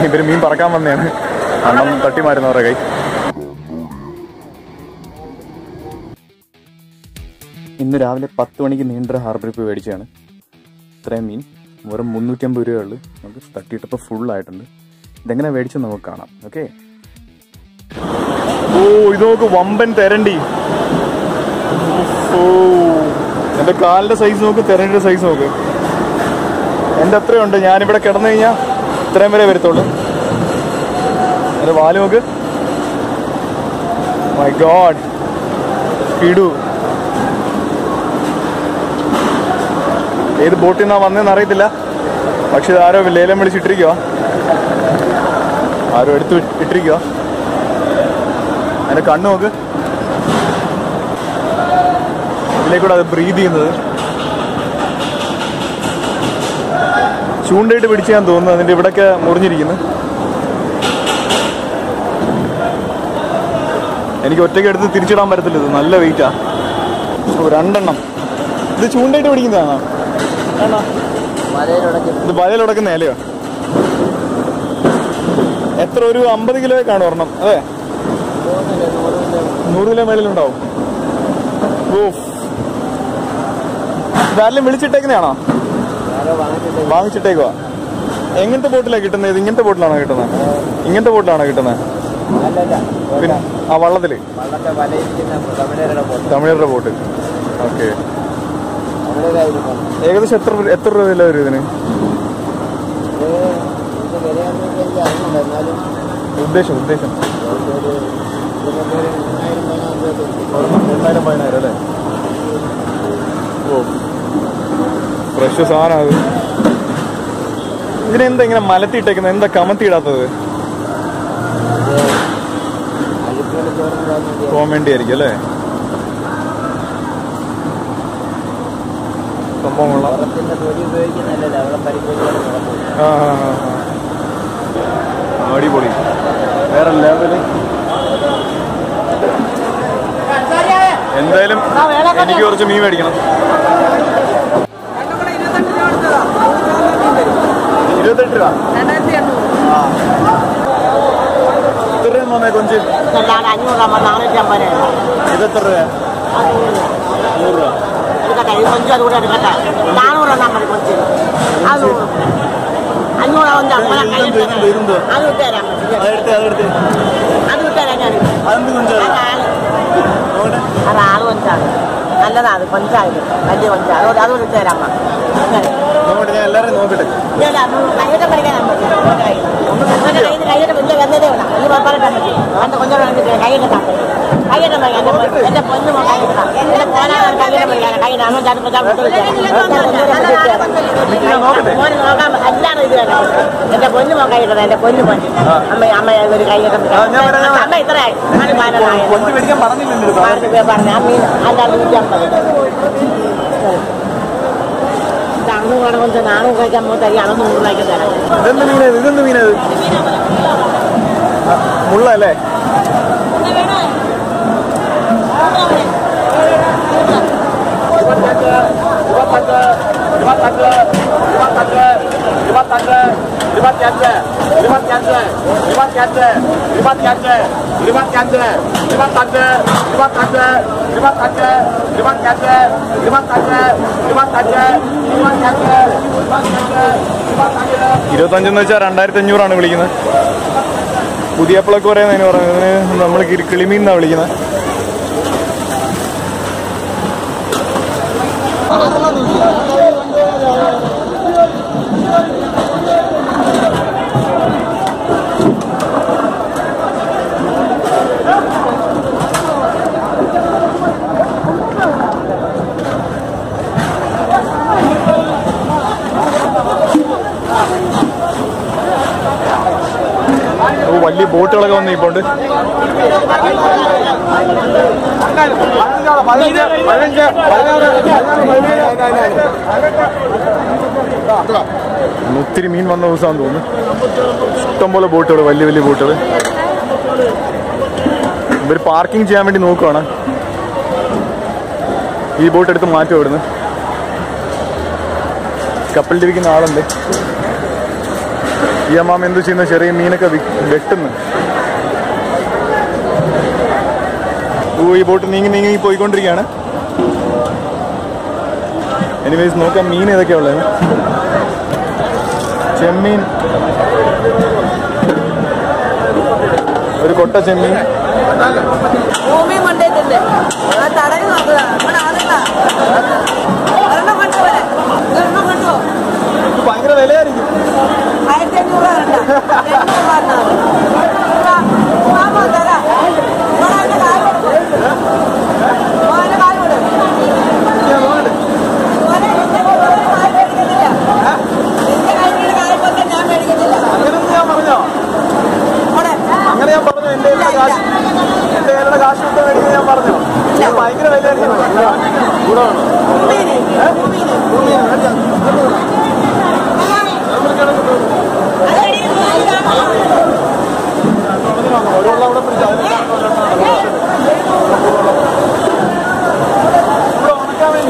ഇവര് മീൻ പറക്കാൻ വന്നതാണ് അണ്ണം തട്ടിമാരുന്നവരുടെ കൈ ഇന്ന് രാവിലെ പത്ത് മണിക്ക് നീണ്ട ഹാർബറിൽ പോയി മേടിച്ചതാണ് ഇത്രയും മീൻ വെറും മുന്നൂറ്റമ്പത് രൂപയുള്ളു നമുക്ക് തട്ടിയിട്ടപ്പോൾ ഫുൾ ആയിട്ടുണ്ട് ഇതെങ്ങനെ മേടിച്ചെന്ന് നമുക്ക് കാണാം ഓക്കെ ഓ ഇത് നോക്ക് വമ്പൻ തെരണ്ടി ഓ എന്റെ കാലിന്റെ സൈസ് നോക്ക് തെരണ്ടിയുടെ സൈസ് നോക്ക് എന്റെ അത്രയുണ്ട് ഞാനിവിടെ കിടന്നു കഴിഞ്ഞാൽ ഇത്രയും വരെ വരത്തുള്ളൂ എന്റെ വാല് നോക്ക് മൈ ഗോഡ് കിടു ഏത് ബോട്ടിൽ നിന്നാ വന്നതെന്ന് അറിയത്തില്ല പക്ഷെ ഇത് ആരോ ലേലം വിളിച്ചിട്ടിരിക്കുക ആരോ എടുത്ത് ഇട്ടിരിക്കുക അതിന്റെ കണ്ണ് നോക്ക് ഇതിലേക്കൂടെ അത് ബ്രീത് ചെയ്യുന്നത് ചൂണ്ടയിട്ട് പിടിച്ചാൻ തോന്നുന്നു അതിന്റെ ഇവിടൊക്കെ മുറിഞ്ഞിരിക്കുന്നു എനിക്ക് ഒറ്റയ്ക്ക് എടുത്ത് തിരിച്ചിടാൻ പറ്റത്തില്ല ഇത് നല്ല വെയിറ്റാ ഓ രണ്ടെണ്ണം ഇത് ചൂണ്ടയിട്ട് പിടിക്കുന്നതാണോ ആണോ ഇത് വലയിൽ ഉടക്കുന്ന ഇലയോ എത്ര ഒരു അമ്പത് കിലോ കാണും ഒരെണ്ണം അതെ നൂറ് കിലോ മേളിലുണ്ടാവും ഓ ഇതാരെല്ലാം വിളിച്ചിട്ടേക്കുന്നതാണോ വാങ്ങിച്ചിട്ടേക്കുവാ എങ്ങനത്തെ ബോട്ടിലാണ് കിട്ടുന്നത് ഇത് ഇങ്ങനത്തെ ബോട്ടിലാണോ കിട്ടുന്നത് ഇങ്ങനത്തെ ബോട്ടിലാണോ കിട്ടുന്നത് പിന്നെ ആ വള്ളത്തില് വള്ളത്തെ വലയിരിക്കുന്ന തമിഴരുടെ പോലെ തമിഴരുടെ ബോട്ട് ഓക്കെ തമിഴരായിരുന്നു ഏകദേശം എത്ര എത്ര രൂപ വില വരും ഇതിന് ഇത് ഇത് വിലയൊന്നും എനിക്ക് അറിഞ്ഞില്ല എന്നാലും ഉദ്ദേശം ഉദ്ദേശം ഒരു ഇതിനൊക്കെ ഒരു മൂവായിരം പതിനായിരം രൂപ കൊടുക്കും. ഒരെണ്ണം എണ്ണായിരം പതിനായിരം അല്ലേ ഓ ഫ്രഷ് സാധനം അത് ഇതിനെന്താ ഇങ്ങനെ മലത്തിയിട്ടേക്കുന്നത് എന്താ കമത്തിയിടാത്തത് അഴുക്കുകൾ ചോർന്നിടാൻ വേണ്ടി പോകാൻ വേണ്ടിയായിരിക്കും അല്ലേ സംഭവം കൊള്ളാം പുറത്തിന്റെ തൊലി ഉപയോഗിക്കുന്നതല്ലല്ലോ അവിടെ പരിശോധിക്കാൻ നടക്കും ആ ആ, ആ, ആ. അടിപൊളി വേറെ ലെവല് എന്തായാലും എനിക്ക് കുറച്ച് മീൻ മേടിക്കണം ഇരുപത്തെട്ട് രൂപ എത്ര രൂപ മോനെ കൊഞ്ച് അല്ലാതെ അഞ്ഞൂറാകുമ്പോൾ നാനൂറ്റമ്പത് രൂപ ഇതെത്ര രൂപ നൂറ് രൂപ എടുക്കട്ടെ ഇത് കൊഞ്ച് അതുകൂടെ എടുക്കട്ടെ നാനൂറ് എണ്ണം മതി കൊഞ്ച് അത് നൂറ് അഞ്ഞൂറ് കൊഞ്ച് അമ്പല ഇതെന്ത് ഇതെന്ത് ഇതെന്ത് അത് വിട്ടുതരാൻ പറ്റും അതെടുത്ത് അതെടുത്ത് അത് വിട്ടുതരാം ഞാൻ അതെന്ത് കൊഞ്ചാണ് അതാണ് നോക്കട്ടെ അത് ആള് കൊഞ്ചാണ് നല്ലതാണ് അത് കൊഞ്ചായത് വലിയ കൊഞ്ച് അത് അത് വിട്ടുതരാൻ നോക്കട്ടെ ഞാൻ എല്ലാവരും നോക്കട്ടെ കൈയ്യത്തെ പഠിക്കാൻ പറ്റും അവന്റെ കയ്യിൽ നിന്ന് കൈയ്യത്തെ വലിയ വന്നതേ വേണം ഈ പപ്പാലിട്ടാൽ മതി അവന്റെ കൊഞ്ചോട് കണ്ടിട്ട് കൈയ്യത്തെ താക്കും കൈയ്യത്തെ പഠിക്കാൻ എന്റെ പൊന്നു കൈയ്യത്താ എന്റെ പോനാണ് കൈയ്യത്തെ പഠിക്കാൻ കൈയ്യത്തെ അമ്മ ചാടി പറ്റാൻ മോന് നോക്കാൻ എല്ലാവരും ഇത് വേണം എന്റെ പൊന്നു മോൻ കൈയ്യട്ടത് എന്റെ പൊന്നു മോൻ അമ്മ അമ്മ ഒരു കൈയ്യത്തെ അമ്മ ഇത്രയായി നാല് പതിനൊന്നായി കൊഞ്ച് മേടിക്കാൻ പറഞ്ഞില്ലല്ലോ ഇത്. ആറ് രൂപ പറഞ്ഞു ആ മീൻ അല്ല നൂറ്റമ്പത് അന്ന് വേണം കൊണ്ട് നാണു കഴിക്കാൻ പോകുമ്പോൾ തരി അന്ന് നൂറ് രൂപയ്ക്ക് തരാം ഇതെന്ത് മീനത് ഇതെന്ത് മീനത് മുള്ളല്ലേ ഇരുപത്തഞ്ചെന്ന് വെച്ചാൽ രണ്ടായിരത്തി അഞ്ഞൂറാണ് വിളിക്കുന്നത് പുതിയ പിളക്ക് പറയുന്നതിന് പറയുന്നതിന് നമ്മൾ കിളിമീൻ എന്നാണ് വിളിക്കുന്നത് ഓ, വലിയ ബോട്ടുകളൊക്കെ വന്ന് ഇപ്പോൾ ഒത്തിരി മീൻ വന്ന ദിവസമാണെന്ന് തോന്നുന്നു ഇഷ്ടംപോലെ ബോട്ടുകൾ വലിയ വലിയ ബോട്ടുകൾ ഇവർ പാർക്കിംഗ് ചെയ്യാൻ വേണ്ടി നോക്കുവാണ് ഈ ബോട്ട് എടുത്ത് മാറ്റും ഇവിടുന്ന് കപ്പലിലിരിക്കുന്ന ആളുണ്ട് ഈ അമ്മാമ എന്ത് ചെയ്യുന്ന ചെറിയ മീനൊക്കെ വി- വെട്ടുന്നു ഓ ഈ ബോട്ട് നീങ്ങി നീങ്ങി പോയിക്കൊണ്ടിരിക്കുകയാണ് എനിവേസ് നോക്കാം മീൻ ഏതൊക്കെയാ ഉള്ളത് ചെമ്മീൻ ഒരു കൊട്ട ചെമ്മീൻ ഭൂമി കൊണ്ടേറ്റില്ലേ ആ തടയിൽ നോക്കുക ഇവിടെ ആളില്ല ഒരെണ്ണം കൊണ്ടുപോലെ ഒരെണ്ണം കൊണ്ടുപോ ഭയങ്കര വിലയായിരിക്കും ആയിരത്തി അഞ്ഞൂറ് രൂപ എണ്ണൂറ് രൂപ തരാം മോനെ കായ് കൊടുക്കും മോനെ കായ് കൊടുക്കും മോനെ എന്റെ കൊണ്ടുപോയി കായ് മേടിക്കത്തില്ല എന്റെ കയ്യിൽ കായ് കൊടുക്കാൻ ഞാൻ മേടിക്കത്തില്ല അങ്ങനെയൊന്നും ഞാൻ പറഞ്ഞോ മോനെ അങ്ങനെ ഞാൻ പറഞ്ഞു എന്റെ കയ്യിലുള്ള കാശ് എന്റെ കയ്യിലുള്ള കാശ് കൊണ്ട് മേടിക്കുന്നത് ഞാൻ പറഞ്ഞു ഞാൻ ഭയങ്കര വിലയായിരിക്കും ഭൂമിയില് ഭൂമിയില് ഓരോള്ള അവിടെ പിടിച്ചു ഇവിടെ ഉണക്കാൻ വേണ്ടി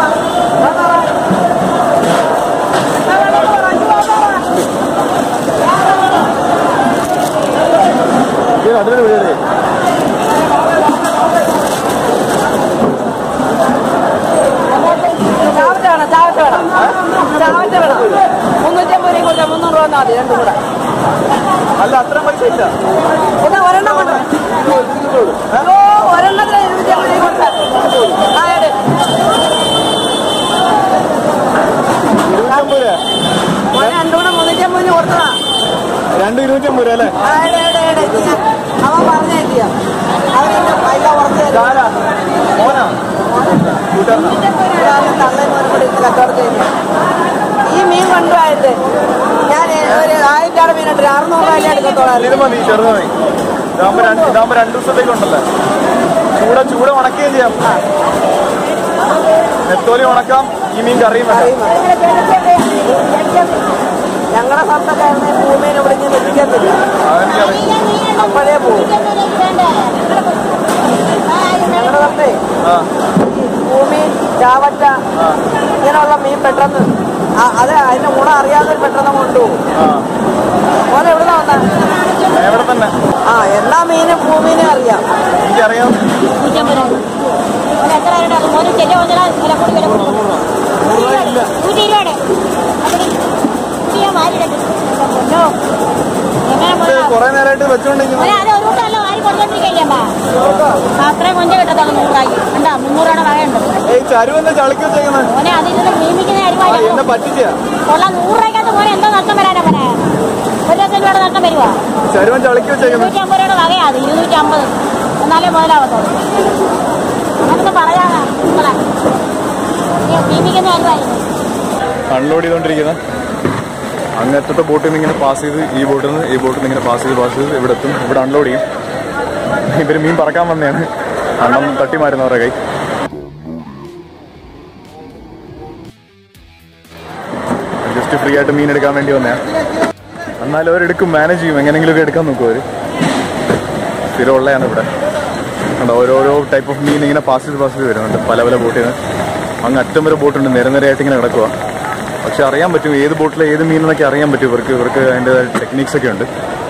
ഇത് അതിന് വീടേ ചാവറ്റ വേണം ചാവറ്റ വേണം ചാവറ്റ വേണം മുന്നൂറ്റമ്പത് രൂപ കൊടുത്താൽ മുന്നൂറ് രൂപ മതി രണ്ടും കൂടെ അല്ല അത്രയും പൈസ ഇല്ല ഒന്ന് ഒരെണ്ണം കൊണ്ട് ഓ ഒരെണ്ണത്തിന് ഇരുന്നൂറ്റമ്പത് രൂപ കൊടുത്താൽ ആ എട് ഇരുന്നൂറ്റമ്പത് രൂപ മോനെ രണ്ടും കൂടെ മുന്നൂറ്റമ്പതിന് കൊടുത്തതാ രണ്ട് ഇരുന്നൂറ്റമ്പത് രൂപ അല്ലേ ആ എട് എട് എട് ചെയ്യാം അവൻ പറഞ്ഞേ ചെയ്യാം അവൻ പൈസ കുറച്ച് തരും. ആരാ മോനാ കൂട്ടുകാരനാ ഒരാള് തള്ളയും മോനും കൂടി ഇന്ന് കച്ചവടം ചെയ്യുന്നു. ഈ മീൻ കൊണ്ടുപോയിട്ട് ഞാൻ ഒരു ആയിരം മീൻ ഇട്ട് അറുന്നൂറ് രൂപ എടുക്കത്തോളാം ഇത് മതി ചെറുത് മതി ഇതാകുമ്പോ രണ്ട് ഇതാകുമ്പോ രണ്ട് ദിവസത്തേക്ക് ഉണ്ടല്ലോ ചൂട ചൂട ഉണക്കുകയും ചെയ്യാം നെത്തോലി ഉണക്കാം ഈ മീൻ കറിയും വെക്കാം ഞങ്ങളുടെ സ്വന്തക്കാരനെ ഭൂമിനെ വിളിച്ച് എത്തിക്കത്തില്ല അതെനിക്കറിയാം അപ്പോഴേ പോകും ഞങ്ങളുടെ സ്വന്തേ ആ ഭൂമി ചാവറ്റ ആ ഇങ്ങനെയുള്ള മീൻ പെട്ടെന്ന് ആ, അത് അതിന്റെ ഗുണം അറിയാതെ പെട്ടെന്ന് കൊണ്ടുപോകും ആ മോനെ എവിടെ വന്ന എവിടെ തന്നെ ആ എല്ലാ മീനും ഭൂമീനെ അറിയാം എനിക്കറിയാം ഇത് കുറെ നേരമായിട്ട് വെച്ചോണ്ടിരിക്കുന്നു അത്രയും കൊഞ്ച കിട്ടത്തുള്ളൂ നൂറാക്കി ഉണ്ടാ മുന്നൂറോടെ വകയുണ്ട് ഏയ് ചരു എന്താ ചളിക്ക് വെച്ചേക്കുന്നത് മോനെ അതിൽ നിന്ന് നിയമിക്കുന്ന ആ അരിവായി എന്നെ പറ്റിച്ചാ ഉള്ള നൂറ് രൂപയ്ക്കകത്ത് മോനെ എന്തോ നഷ്ടം വരാനാ മോനെ ഒരു ലക്ഷം രൂപയുടെ നഷ്ടം വരുവാ ചരുവൻ ചളിക്ക് വെച്ചേക്കുന്നത് ഇരുന്നൂറ്റി അമ്പത് രൂപയുടെ വകയാ അത് ഇരുന്നൂറ്റി അമ്പത് എന്നാലേ മുതലാവത്തുള്ളൂ അങ്ങനൊക്കെ പറയാനാ നിങ്ങളെ നിയമിക്കുന്ന അരിവായിരുന്നു അൺലോഡ് ചെയ്തോണ്ടിരിക്കുന്ന അങ്ങനത്തെ ബോട്ടിൽ നിന്ന് ഇങ്ങനെ പാസ് ചെയ്ത് ഈ ബോട്ടിൽ നിന്ന് ഈ ബോട്ടിൽ നിന്ന് ഇങ്ങനെ പാസ് ചെയ്ത് പാസ് ചെയ്ത് ഇവിടെ എത്തും ഇവിടെ അൺലോഡ് ചെയ്യും ഇവര് മീൻ പറക്കാൻ വന്നതാണ് അണ്ണം തട്ടി മാറുന്നവരുടെ കൈ ജസ്റ്റ് ഫ്രീ ആയിട്ട് മീൻ എടുക്കാൻ വേണ്ടി വന്നയാ എന്നാലും അവരെടുക്കും മാനേജ് ചെയ്യും എങ്ങനെയെങ്കിലുമൊക്കെ എടുക്കാൻ നോക്കും അവര് സ്ഥിരം ഉള്ളതാണ് ഇവിടെ കണ്ടോ ഓരോരോ ടൈപ്പ് ഓഫ് മീൻ ഇങ്ങനെ പാസ് ചെയ്ത് പാസ് ചെയ്ത് വരുന്നുണ്ട് പല പല ബോട്ടിൽ നിന്ന് അങ്ങ് അറ്റം വരെ ബോട്ടുണ്ട് നിരനിരയായിട്ട് ഇങ്ങനെ കിടക്കുക പക്ഷെ അറിയാൻ പറ്റും ഏത് ബോട്ടിലെ ഏത് മീനെന്നൊക്കെ അറിയാൻ പറ്റും ഇവർക്ക് ഇവർക്ക് അതിൻ്റെ ടെക്നീക്സ് ഒക്കെ ഉണ്ട്